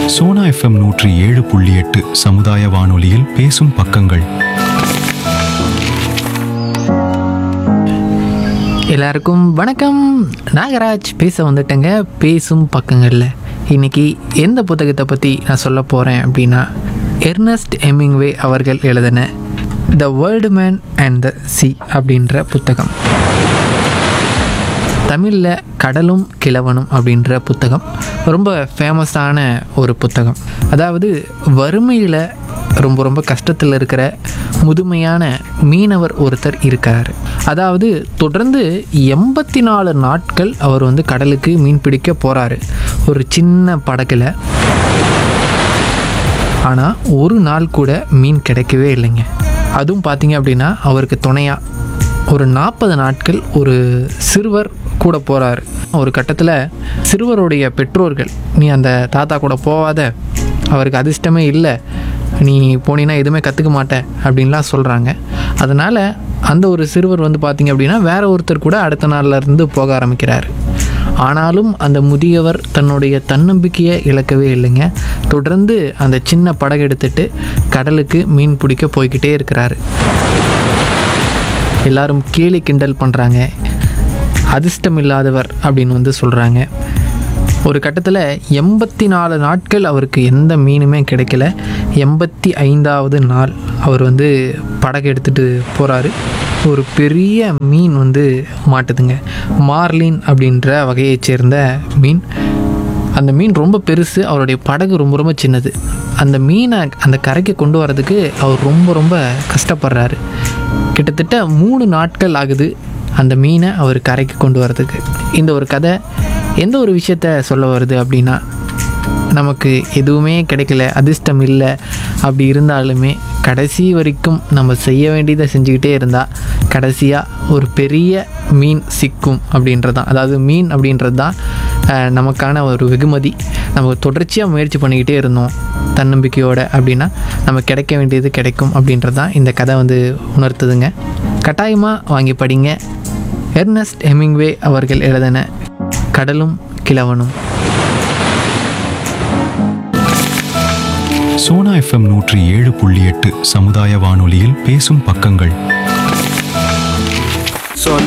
Sona FM நூற்றி ஏழு புள்ளி எட்டு சமுதாய வானொலியில் பேசும் பக்கங்கள் எல்லாருக்கும் வணக்கம் நாகராஜ் பேச வந்துட்டேங்க பேசும் பக்கங்களில் இன்னைக்கு எந்த புத்தகத்தை பற்றி நான் சொல்ல போகிறேன் அப்படின்னா எர்னஸ்ட் ஹெமிங்வே அவர்கள் எழுதின the world man and the sea அப்படின்ற புத்தகம் தமிழில் கடலும் கிழவனும் அப்படின்ற புத்தகம் ரொம்ப ஃபேமஸான ஒரு புத்தகம் அதாவது வறுமையில் ரொம்ப ரொம்ப கஷ்டத்தில் இருக்கிற முதுமையான மீனவர் ஒருத்தர் இருக்கார் அதாவது தொடர்ந்து எண்பத்தி நாலு நாட்கள் அவர் வந்து கடலுக்கு மீன் பிடிக்க போகிறாரு ஒரு சின்ன படகுல ஆனால் ஒரு நாள் கூட மீன் கிடைக்கவே இல்லைங்க அதுவும் பார்த்தீங்க அப்படின்னா அவருக்கு துணையாக ஒரு நாற்பது நாட்கள் ஒரு சிறுவர் கூட போகிறாரு ஒரு கட்டத்தில் சிறுவருடைய பெற்றோர்கள் நீ அந்த தாத்தா கூட போகாத அவருக்கு அதிர்ஷ்டமே இல்லை நீ போனீன்னா எதுவுமே கற்றுக்க மாட்டேன் அப்படின்லாம் சொல்கிறாங்க அதனால் அந்த ஒரு சிறுவர் வந்து பார்த்திங்க அப்படின்னா வேற ஒருத்தர் கூட அடுத்த நாள்ல இருந்து போக ஆரம்பிக்கிறார் ஆனாலும் அந்த முதியவர் தன்னுடைய தன்னம்பிக்கையை இழக்கவே இல்லைங்க தொடர்ந்து அந்த சின்ன படகு எடுத்துட்டு கடலுக்கு மீன் பிடிக்க போய்கிட்டே இருக்கிறாரு எல்லாரும் கேலி கிண்டல் பண்ணுறாங்க அதிர்ஷ்டம் இல்லாதவர் அப்படின்னு வந்து சொல்கிறாங்க ஒரு கட்டத்தில் எண்பத்தி நாலு நாட்கள் அவருக்கு எந்த மீனுமே கிடைக்கல எண்பத்தி ஐந்தாவது நாள் அவர் வந்து படகு எடுத்துகிட்டு போகிறாரு ஒரு பெரிய மீன் வந்து மாட்டுதுங்க மார்லின் அப்படின்ற வகையைச் சேர்ந்த மீன் அந்த மீன் ரொம்ப பெருசு அவருடைய படகு ரொம்ப ரொம்ப சின்னது அந்த மீனை அந்த கரைக்கு கொண்டு வரதுக்கு அவர் ரொம்ப ரொம்ப கஷ்டப்படுறாரு கிட்டத்தட்ட மூணு நாட்கள் ஆகுது அந்த மீனை அவர் கரைக்கு கொண்டு வரதுக்கு இந்த ஒரு கதை எந்த ஒரு விஷயத்த சொல்ல வருது அப்படின்னா நமக்கு எதுவுமே கிடைக்கல அதிர்ஷ்டம் இல்லை அப்படி இருந்தாலுமே கடைசி வரைக்கும் நம்ம செய்ய வேண்டியதை செஞ்சுக்கிட்டே இருந்தால் கடைசியாக ஒரு பெரிய மீன் சிக்கும் அப்படின்றது தான் அதாவது மீன் அப்படின்றது தான் அஹ், நமக்கான ஒரு வெகுமதி நம்ம தொடர்ச்சியாக முயற்சி பண்ணிக்கிட்டே இருந்தோம் தன்னம்பிக்கையோட அப்படின்னா நம்ம கிடைக்க வேண்டியது கிடைக்கும் அப்படின்றது தான் இந்த கதை வந்து உணர்த்துதுங்க கட்டாயமாக வாங்கி படிங்க எர்னஸ்ட் ஹெமிங்வே அவர்கள் எழுதின கடலும் கிழவனும் சோனா எஃப்எம் நூற்றி ஏழு புள்ளி எட்டு சமுதாய வானொலியில் பேசும் பக்கங்கள்